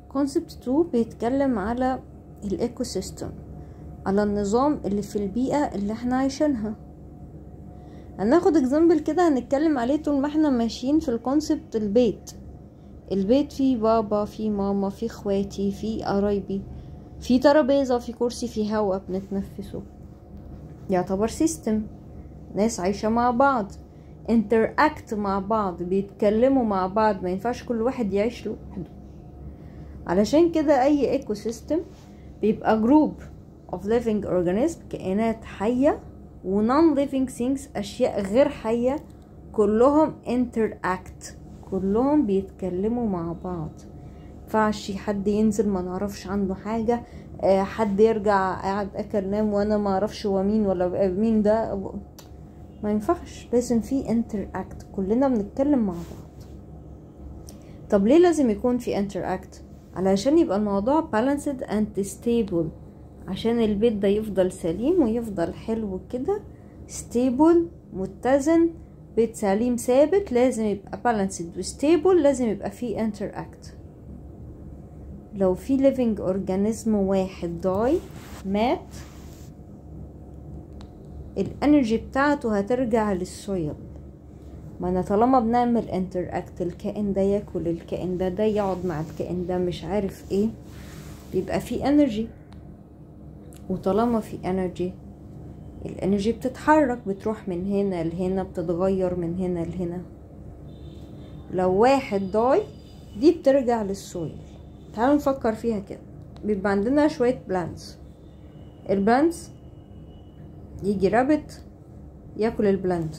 concept 2 بيتكلم على الايكو سيستم على النظام اللي في البيئة اللي احنا عايشينها هناخد اكزامبل كده هنتكلم عليه طول ما احنا ماشيين في الكونسبت البيت البيت فيه بابا فيه ماما فيه اخواتي فيه قرايبي في ترابيزة في كرسي في هوا بنتنفسه يعتبر سيستم ناس عايشة مع بعض interact مع بعض بيتكلموا مع بعض ما ينفعش كل واحد يعيش لوحده علشان كده اي ايكو سيستم بيبقى جروب of living organism كائنات حية و non living things اشياء غير حية كلهم interact كلهم بيتكلموا مع بعض ينفعش حد ينزل ما نعرفش عنده حاجة آه، حد يرجع قاعد اكل نام وانا ما اعرفش هو مين ولا مين ده ما ينفعش لازم في interact كلنا بنتكلم مع بعض طب ليه لازم يكون في interact علشان يبقى الموضوع balanced and stable عشان البيت ده يفضل سليم ويفضل حلو كده stable متزن بيت سليم ثابت لازم يبقى balanced و stable لازم يبقى فيه interact لو في living organism واحد ضاي مات الانرجي بتاعته هترجع للسويل ما انا طالما بنعمل انتراكت الكائن ده ياكل الكائن ده ده يقعد مع الكائن ده مش عارف ايه بيبقى في انرجي وطالما في انرجي الانرجي بتتحرك بتروح من هنا لهنا بتتغير من هنا لهنا لو واحد ضاي دي بترجع للسويل تعالوا نفكر فيها كده بيبقى عندنا شوية بلانتس البلانتس يجي رابت ياكل البلانت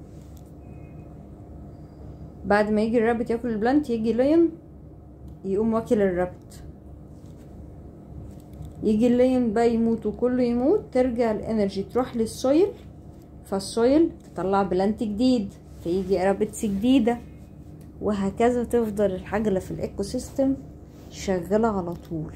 بعد ما يجي الرابت ياكل البلانت يجي ليون يقوم واكل الرابت يجي الليون بقى يموت وكله يموت ترجع الانرجي تروح للسويل فالسويل تطلع بلانت جديد فيجي رابتس جديدة وهكذا تفضل الحاجة في الايكو سيستم شغالة على طول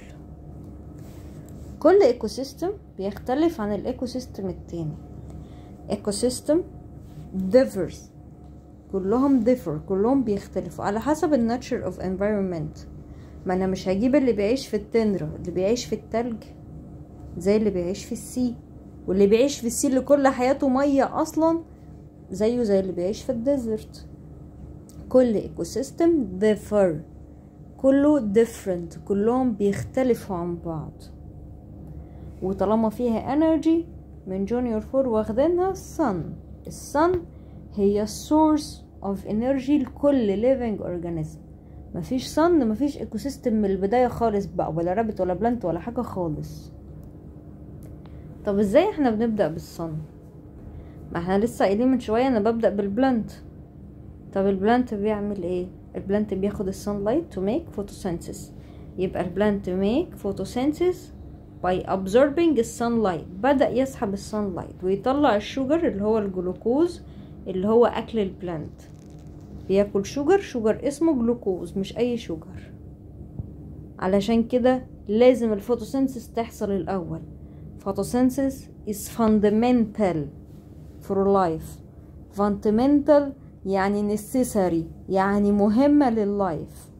كل ايكو سيستم بيختلف عن الايكو سيستم التاني ايكو سيستم differs كلهم differ كلهم بيختلفوا على حسب الناتشر اوف environment ما انا مش هجيب اللي بيعيش في التندرة اللي بيعيش في التلج زي اللي بيعيش في السي واللي بيعيش في السي اللي كل حياته مية اصلا زيه زي اللي بيعيش في الديزرت كل ايكو سيستم differ كله different كلهم بيختلفوا عن بعض وطالما فيها energy من جونيور فور واخدينها sun الصن هي source of energy لكل living organism مفيش صن مفيش ايكو سيستم من البداية خالص بقى ولا رابط ولا بلانت ولا حاجة خالص طب ازاي احنا بنبدأ بالصن ما احنا لسه قايلين من شوية انا ببدأ بالبلانت طب البلانت بيعمل ايه البلانت بياخد السان لايت to make photosynthesis يبقى البلانت make photosynthesis by absorbing the sunlight بدأ يسحب السان لايت ويطلع الشوجر اللي هو الجلوكوز اللي هو أكل البلانت بياكل شوجر شوجر اسمه جلوكوز مش أي شوجر علشان كده لازم الفوتوسينثيس تحصل الأول photosynthesis is fundamental for life fundamental يعني necessary يعني مهمة لللايف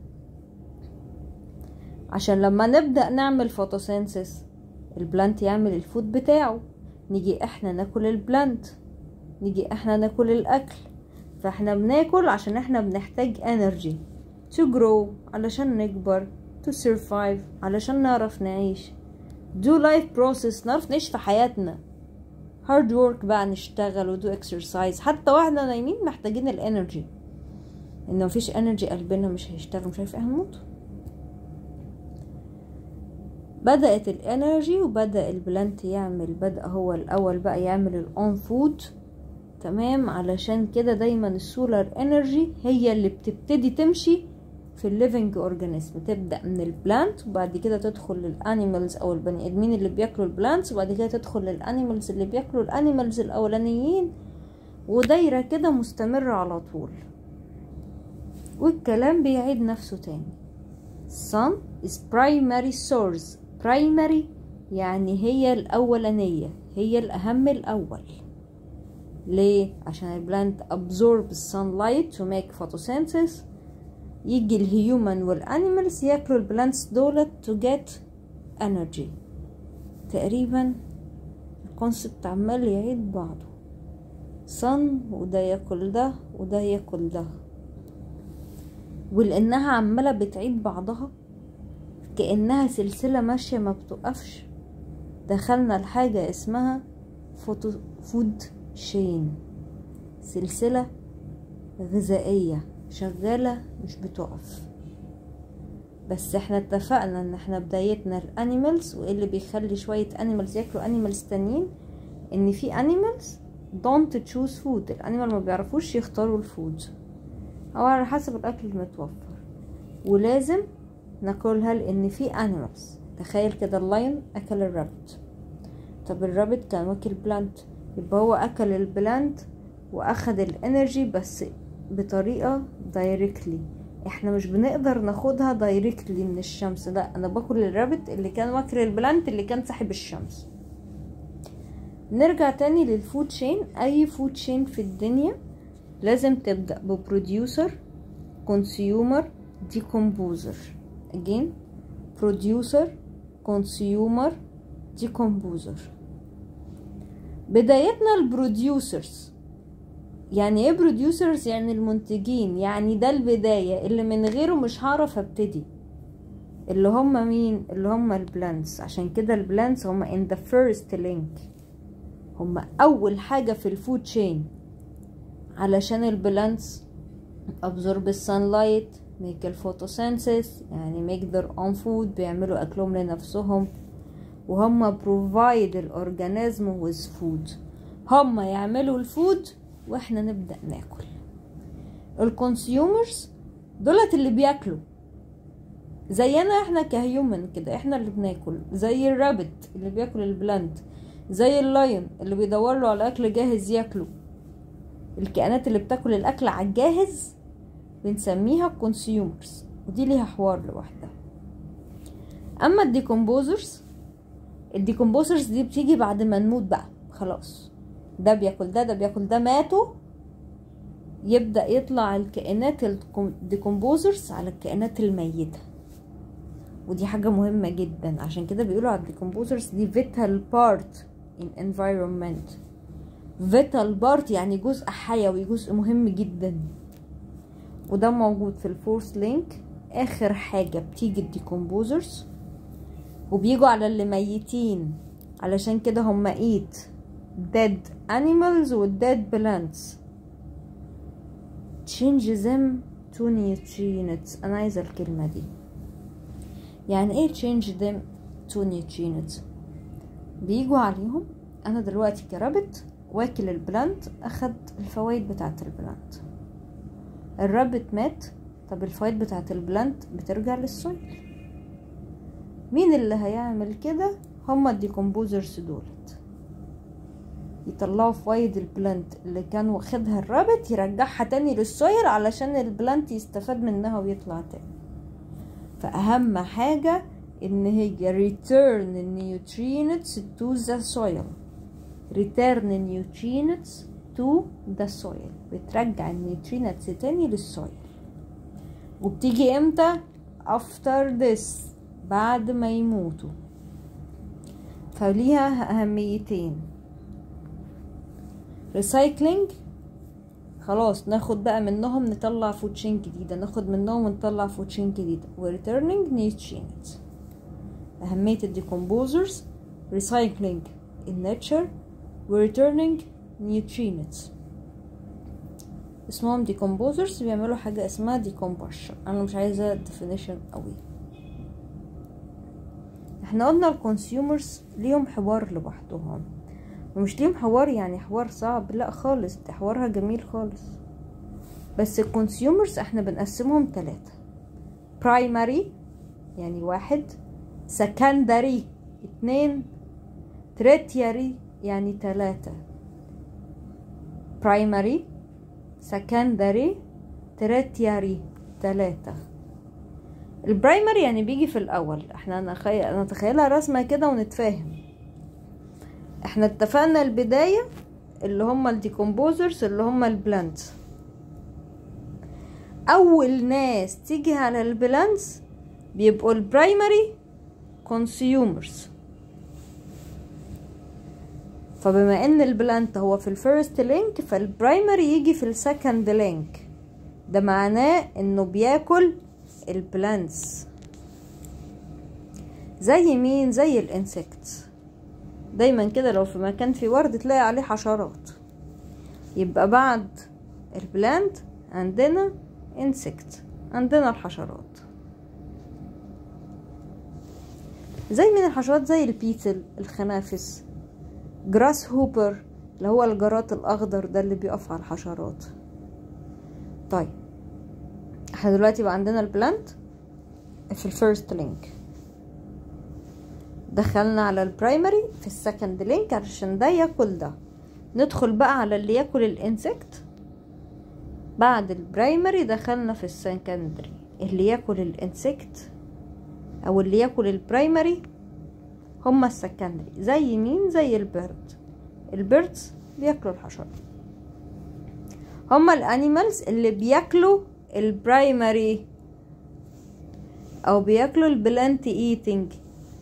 عشان لما نبدأ نعمل فوتوسينثيس البلانت يعمل الفود بتاعه نيجي احنا ناكل البلانت نيجي احنا ناكل الاكل فاحنا بناكل عشان احنا بنحتاج energy to grow علشان نكبر to survive علشان نعرف نعيش do life process نعرف نعيش في حياتنا hard work بقى نشتغل ودو exercise حتى واحنا نايمين محتاجين الانرجي ان مفيش انرجي قلبنا مش هيشتغل مش عارف ايه هنموت بدأت الانرجي وبدأ البلانت يعمل بدأ هو الاول بقى يعمل الاون فود تمام علشان كده دايما السولار انرجي هي اللي بتبتدي تمشي في الليفنج اورجانيزم تبدا من البلانت وبعد كده تدخل للانيمالز او البني ادمين اللي بياكلوا البلانتس وبعد كده تدخل للانيمالز اللي بياكلوا الانيمالز الاولانيين ودايره كده مستمره على طول والكلام بيعيد نفسه تاني sun is primary source primary يعني هي الاولانيه هي الاهم الاول ليه عشان البلانت absorb sunlight to make photosynthesis يجي الهيومن والانيمالز ياكلوا البلانتس دولت تو جيت انرجي تقريبا الكونسبت عمال يعيد بعضه صن وده ياكل ده وده ياكل ده ولانها عماله بتعيد بعضها كانها سلسله ماشيه ما بتوقفش دخلنا لحاجه اسمها فوتو فود شين سلسله غذائيه شغاله مش بتقف بس احنا اتفقنا ان احنا بدايتنا الانيمالز وايه اللي بيخلي شويه انيمالز ياكلوا انيمالز تانيين ان في انيمالز don't choose food الانيمال ما بيعرفوش يختاروا الفود او على حسب الاكل المتوفر ولازم ناكلها لان في انيمالز تخيل كده اللاين اكل الرابت طب الرابت كان واكل بلانت يبقى هو اكل البلانت واخد الانرجي بس بطريقة دايركتلي احنا مش بنقدر ناخدها دايركتلي من الشمس لا انا باكل الرابت اللي كان واكل البلانت اللي كان ساحب الشمس نرجع تاني للفود تشين اي فود تشين في الدنيا لازم تبدأ ببروديوسر كونسيومر ديكومبوزر again producer consumer decomposer بدايتنا البروديوسرز يعني ايه بروديوسرز يعني المنتجين يعني ده البداية اللي من غيره مش هعرف ابتدي اللي هم مين اللي هم البلانتس عشان كده البلانتس هم in the first link هم اول حاجة في الفود تشين علشان البلانتس absorb السانلايت make الفوتوسينثيس يعني make their own food بيعملوا اكلهم لنفسهم وهم provide الاورجانيزم with food هم يعملوا الفود واحنا نبدأ ناكل الكونسيومرز دولت اللي بياكلوا زينا احنا كهيومن كده احنا اللي بناكل زي الرابت اللي بياكل البلانت زي اللاين اللي بيدور له على اكل جاهز ياكله الكائنات اللي بتاكل الاكل على الجاهز بنسميها كونسيومرز ودي ليها حوار لوحدها اما الديكومبوزرز الديكومبوزرز دي بتيجي بعد ما نموت بقى خلاص ده بياكل ده ده بياكل ده ماتوا يبدأ يطلع الكائنات الديكومبوزرز على الكائنات الميتة ودي حاجة مهمة جدا عشان كده بيقولوا على الديكومبوزرز دي vital part in environment vital part يعني جزء حيوي جزء مهم جدا وده موجود في الفورس لينك اخر حاجة بتيجي الديكومبوزرز وبيجوا على اللي ميتين علشان كده هم eat dead animals و dead plants change them to nutrients انا عايزة الكلمة دي يعني ايه change them to nutrients بيجوا عليهم انا دلوقتي كرابت واكل البلانت اخد الفوائد بتاعه البلانت الرابت مات طب الفوائد بتاعه البلانت بترجع للسويل مين اللي هيعمل كده هما الديكومبوزرز دولت يطلعوا فوائد البلانت اللي كان واخدها الرابت يرجعها تاني للسويل علشان البلانت يستفاد منها ويطلع تاني فأهم حاجة إن هي return nutrients to the soil return nutrients to the soil بترجع النيوترينتس تاني للسويل وبتيجي امتى after this بعد ما يموتوا فليها أهميتين recycling خلاص ناخد بقى منهم نطلع فوتشين جديدة ناخد منهم ونطلع فوتشين جديدة و returning nutrients أهمية الديكومبوزرز recycling in nature و returning nutrients اسمهم decomposers بيعملوا حاجة اسمها decompression أنا مش عايزة definition قوي احنا قلنا الكونسيومرز ليهم حوار لوحدهم ومش ليهم حوار يعني حوار صعب لا خالص ده حوارها جميل خالص بس الكونسيومرز احنا بنقسمهم ثلاثة برايمري يعني واحد سكندري اتنين تريتيري يعني تلاتة برايمري سكندري تريتيري تلاتة البرايمري يعني بيجي في الاول احنا نتخيلها رسمة كده ونتفاهم احنا اتفقنا البداية اللي هم الديكومبوزرز اللي هم البلانتس اول ناس تيجي على البلانس بيبقوا البرايمري كونسيومرز فبما ان البلانت هو في الفيرست لينك فالبرايمري يجي في السكند لينك ده معناه انه بياكل البلانتس زي مين زي الانسكتس دايما كده لو في مكان فيه ورد تلاقي عليه حشرات يبقى بعد البلانت عندنا انسكت عندنا الحشرات زي من الحشرات زي البيتل الخنافس جراس هوبر اللي هو الجراد الاخضر ده اللي بيقف على الحشرات طيب احنا دلوقتي بقى عندنا البلانت في الفيرست لينك دخلنا على البرايمري في السكند لينك علشان ده ياكل ده ندخل بقى على اللي ياكل الانسكت بعد البرايمري دخلنا في السكندري اللي ياكل الانسكت او اللي ياكل البرايمري هما السكندري زي مين زي البيرد البيردز بياكلوا الحشرات هما الانيمالز اللي بياكلوا البرايمري او بياكلوا البلانت ايتنج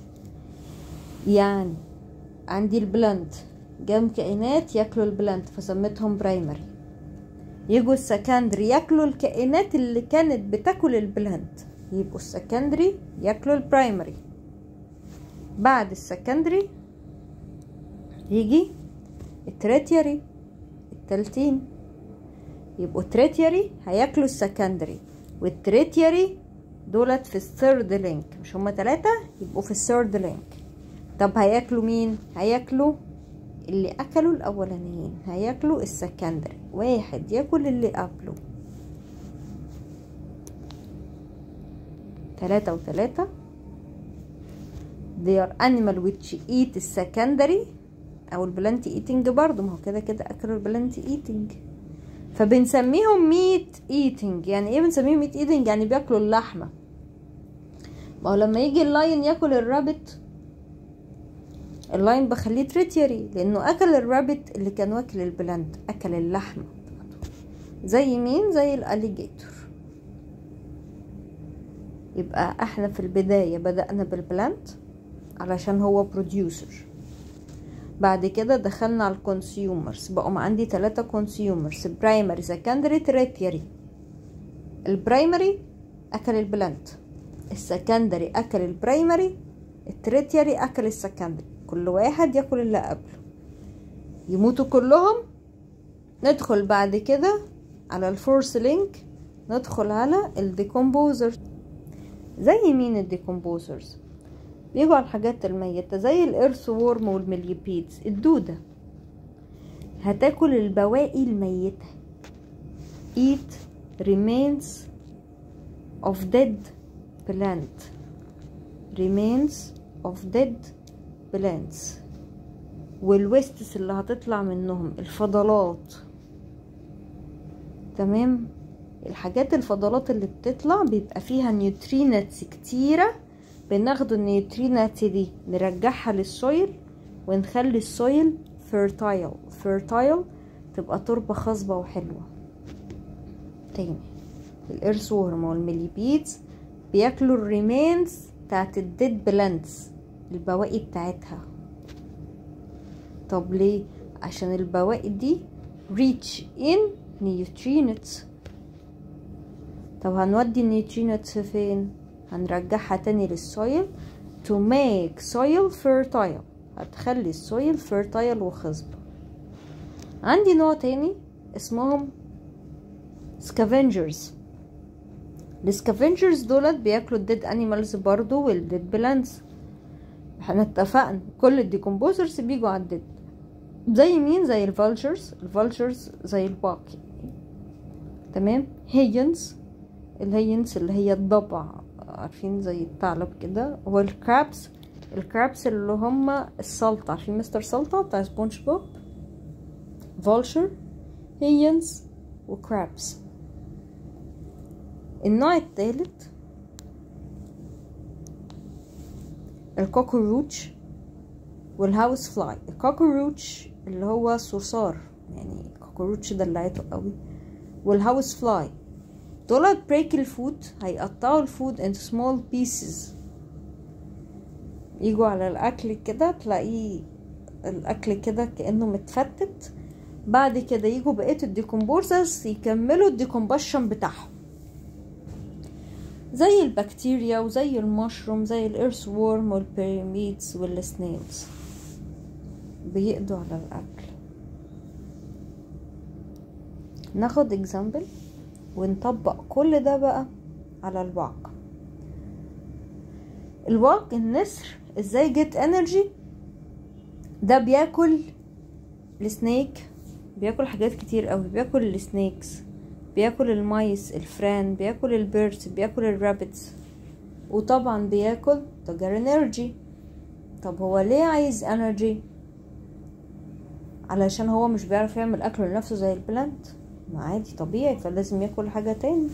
يعني عندي البلانت جام كائنات ياكلوا البلانت فسميتهم برايمري يجوا السكندري ياكلوا الكائنات اللي كانت بتاكل البلانت يبقوا السكندري ياكلوا البرايمري بعد السكندري يجي التريتيري التالتين يبقوا التريتيري هياكلوا السكندري والتريتيري دولت في الثيرد لينك مش هما تلاتة يبقوا في الثيرد لينك طب هياكلوا مين هياكلوا اللي اكلوا الاولانيين هياكلوا السكندري واحد ياكل اللي قبله تلاتة وتلاتة they are animal which eat السكندري او البلانت ايتنج برضو ما هو كده كده اكلوا البلانت ايتنج فبنسميهم ميت ايتنج يعني ايه بنسميهم ميت ايتنج يعني بياكلوا اللحمه ما هو لما يجي اللاين ياكل الرابت اللاين بخليه تريتيري لانه اكل الرابت اللي كان واكل البلانت اكل اللحمه زي مين زي الاليجيتور يبقى احنا في البداية بدأنا بالبلانت علشان هو بروديوسر بعد كده دخلنا على الكونسيومرز بقوا عندي ثلاثة كونسيومرز برايمري سكندري تريتيري البرايمري اكل البلانت السكندري اكل البرايمري التريتيري اكل السكندري كل واحد ياكل اللي قبله يموتوا كلهم ندخل بعد كده على الفورس لينك ندخل على الديكومبوزر زي مين الديكومبوزرز بيجوا على الحاجات الميتة زي الإرث وورم والمليبيدز الدودة هتاكل البواقي الميتة eat remains of dead plant remains of dead plants والويستس اللي هتطلع منهم الفضلات تمام الحاجات الفضلات اللي بتطلع بيبقى فيها نيوترينتس كتيرة بناخد النيوترينات دي نرجعها للسويل ونخلي السويل فيرتايل فيرتايل تبقى تربة خصبة وحلوة تاني الإرث وورم والمليبيدز بياكلوا الريمينز بتاعت الديد بلانتس البواقي بتاعتها طب ليه عشان البواقي دي ريتش ان نيوترينتس طب هنودي النيوترينتس فين هنرجعها تاني للسويل to make soil fertile هتخلي السويل fertile وخصبة عندي نوع تاني اسمهم scavengers السكافنجرز دولت بياكلوا الديد انيمالز برضو والديد بلانتس احنا اتفقنا كل الديكومبوزرز بيجوا على الديد زي مين زي الفالتشرز الفالتشرز زي الباقي تمام هيجنز الهيجنز اللي هي الضبع عارفين زي الثعلب كده والكرابس الكرابس اللي هم السلطة عارفين مستر سلطة بتاع سبونج بوب فولشر هيجنز وكرابس النوع الثالث الكوكروتش والهاوس فلاي الكوكروتش اللي هو صرصار يعني الكوكروتش دلعته قوي والهاوس فلاي دولت break الفود هيقطعوا الفود into small pieces يجوا على الاكل كده تلاقيه الاكل كده كانه متفتت بعد كده يجوا بقيه الديكمبوزرز يكملوا الديكمبشن بتاعهم زي البكتيريا وزي المشروم زي الارث وورم والبيراميدز والسنيلز بيقضوا على الاكل ناخد اكزامبل ونطبق كل ده بقى على الواقع الواقع النسر ازاي جيت انرجي ده بياكل السنيك بياكل حاجات كتير قوي بياكل السنيكس بياكل المايس الفران بياكل البيردز بياكل الرابتس وطبعا بياكل تجار انرجي طب هو ليه عايز انرجي علشان هو مش بيعرف يعمل اكل لنفسه زي البلانت ما عادي طبيعي فلازم ياكل حاجة تاني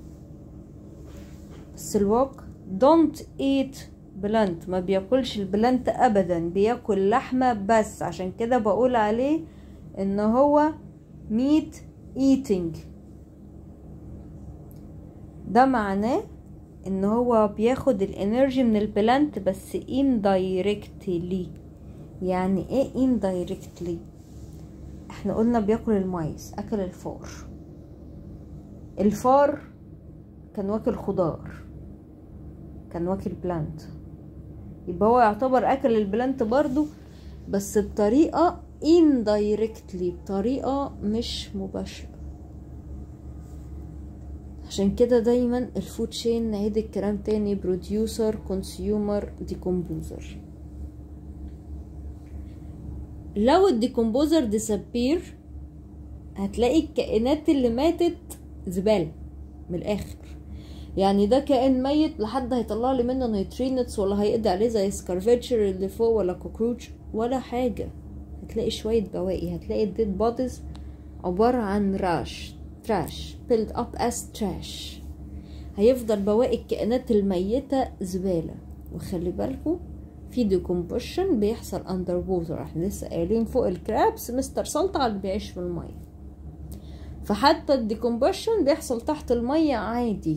بس الواق don't eat بلانت ما بياكلش البلانت ابدا بياكل لحمة بس عشان كده بقول عليه ان هو meat eating ده معناه ان هو بياخد الانرجي من البلانت بس indirectly يعني ايه indirectly احنا قلنا بياكل المايس اكل الفار الفار كان واكل خضار كان واكل بلانت يبقى هو يعتبر اكل البلانت برضو بس بطريقة indirectly بطريقة مش مباشرة عشان كده دايما الفود تشين نعيد الكلام تاني بروديوسر كونسيومر ديكومبوزر لو الديكومبوزر ديسابير هتلاقي الكائنات اللي ماتت زبالة من الاخر يعني ده كائن ميت لحد هيطلع لي منه نيترينتس ولا هيقضي عليه زي سكارفيتشر اللي فوق ولا كوكروتش ولا حاجة هتلاقي شوية بواقي هتلاقي الديد بوديز عبارة عن راش تراش build up as trash هيفضل بواقي الكائنات الميتة زبالة وخلي بالكم في ديكومبوشن بيحصل اندر ووتر احنا لسه قايلين فوق الكرابس مستر سلطع اللي بيعيش في المية فحتى الديكومبوشن بيحصل تحت المية عادي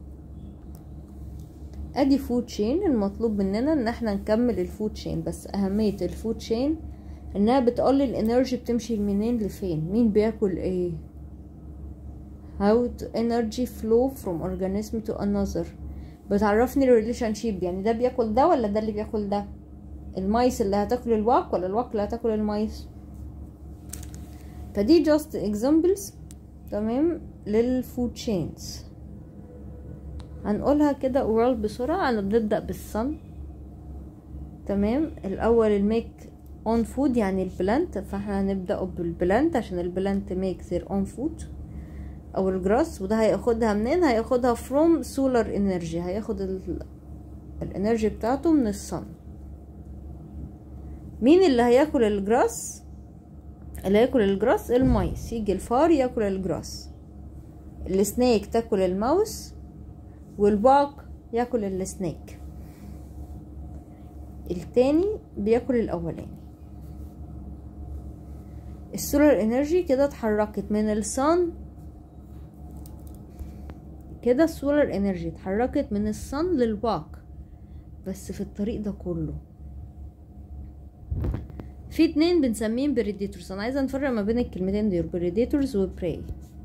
ادي فود تشين المطلوب مننا ان احنا نكمل الفود تشين بس اهمية الفود تشين انها بتقول الانرجي بتمشي منين لفين مين بياكل ايه how to energy flow from organism to another بتعرفني الريليشن شيب يعني ده بياكل ده ولا ده اللي بياكل ده المايس اللي هتاكل الواك ولا الواك اللي هتاكل المايس فدي just examples تمام للفود تشينز هنقولها كده اورال بسرعة انا بنبدأ بالصن تمام الاول الميك اون فود يعني البلانت فاحنا هنبدأ بالبلانت عشان البلانت ميك their own food او الجراس وده هياخدها منين هياخدها from solar energy هياخد ال... الانرجي بتاعته من الصن مين اللي هياكل الجراس اللي هياكل الجراس المايس يجي الفار ياكل الجراس السنيك تاكل الماوس والباق ياكل السنيك التاني بياكل الاولاني السولار انرجي كده اتحركت من الصن كده السولار انرجي اتحركت من الصن للواق بس في الطريق ده كله في اتنين بنسميهم بريديتورز انا عايزه نفرق ما بين الكلمتين دول بريديتورز وبراي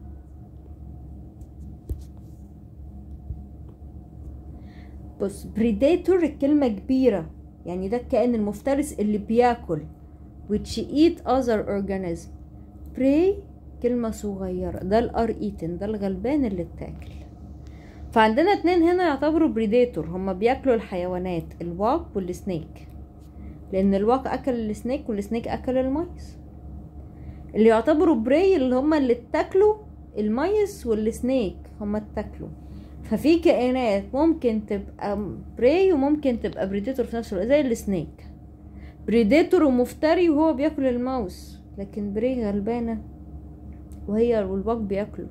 بص بريديتور الكلمه كبيره يعني ده الكائن المفترس اللي بياكل which eat other organism prey كلمة صغيرة ده الار ايتن ده الغلبان اللي اتاكل فعندنا اتنين هنا يعتبروا بريديتور هما بياكلوا الحيوانات الواق والسنيك لان الواق اكل السنيك والسنيك اكل المايس اللي يعتبروا براي اللي هما اللي اتاكلوا المايس والسنيك هما اتاكلوا ففي كائنات ممكن تبقى براي وممكن تبقى بريديتور في نفس الوقت زي السنيك بريديتور ومفتري وهو بياكل الماوس لكن براي غلبانة وهي والباق بياكلوا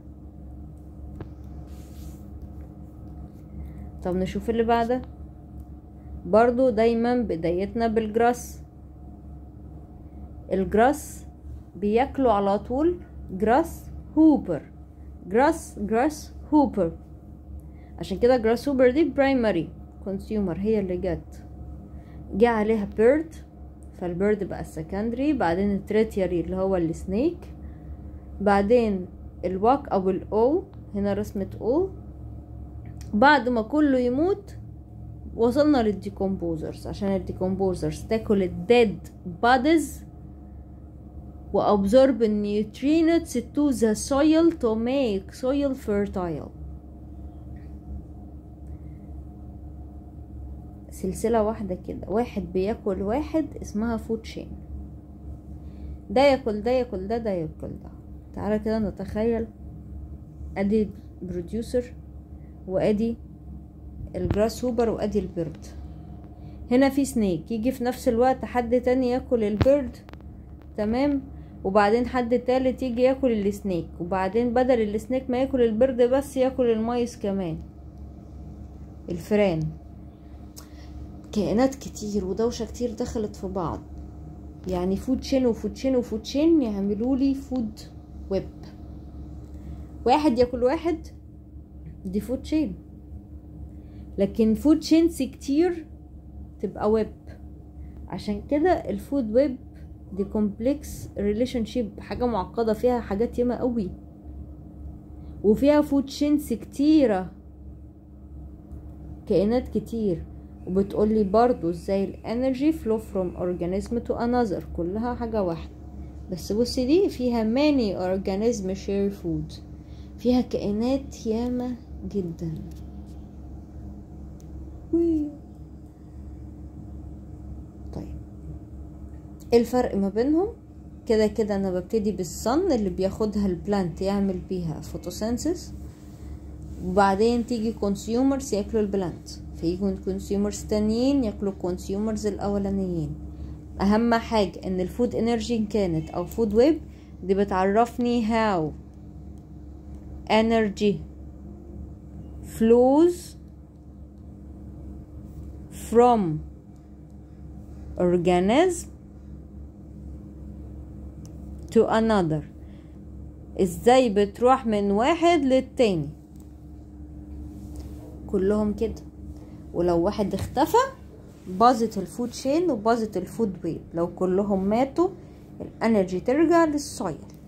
طب نشوف اللي بعده برضو دايما بدايتنا بالجراس الجراس بياكلوا على طول جراس هوبر جراس جراس هوبر عشان كده جراس هوبر دي برايمري كونسيومر هي اللي جت جه عليها بيرد فالبيرد بقى السكندري بعدين التريتيري اللي هو السنيك بعدين الواك او الاو هنا رسمة او بعد ما كله يموت وصلنا للديكومبوزرز عشان الديكومبوزرز تاكل الديد بوديز وابزورب النيوترينتس to the soil to make soil fertile سلسلة واحدة كده واحد بياكل واحد اسمها فود شين ده ياكل ده ياكل ده ده ياكل ده تعالى كده نتخيل ادي بروديوسر وادي الجراس هوبر وادي البيرد هنا في سنيك يجي في نفس الوقت حد تاني ياكل البيرد تمام وبعدين حد تالت يجي ياكل السنيك وبعدين بدل السنيك ما ياكل البرد بس ياكل المايس كمان الفران كائنات كتير ودوشة كتير دخلت في بعض يعني فود شين وفود شين وفود شين يعملوا لي فود ويب واحد ياكل واحد دي فود شين لكن فود شينز كتير تبقى ويب عشان كده الفود ويب دي كومبلكس ريليشن شيب حاجه معقده فيها حاجات ياما قوي وفيها فود شينز كتيره كائنات كتير وبتقولي برضو ازاي الانرجي فلو فروم اورجانيزم تو انذر كلها حاجه واحده بس بصي دي فيها many organism share food فيها كائنات ياما جدا طيب ايه الفرق ما بينهم كده كده انا ببتدي بالصن اللي بياخدها البلانت يعمل بيها فوتوسينثيس وبعدين تيجي كونسيومرز ياكلوا البلانت فيجوا كونسيومرز تانيين ياكلوا كونسيومرز الاولانيين اهم حاجة ان الفود انرجي كانت او فود ويب دي بتعرفني how energy flows from organism to another ازاي بتروح من واحد للتاني كلهم كده ولو واحد اختفى باظت الفود شين وباظت الفود ويب لو كلهم ماتوا الانرجي ترجع للسويل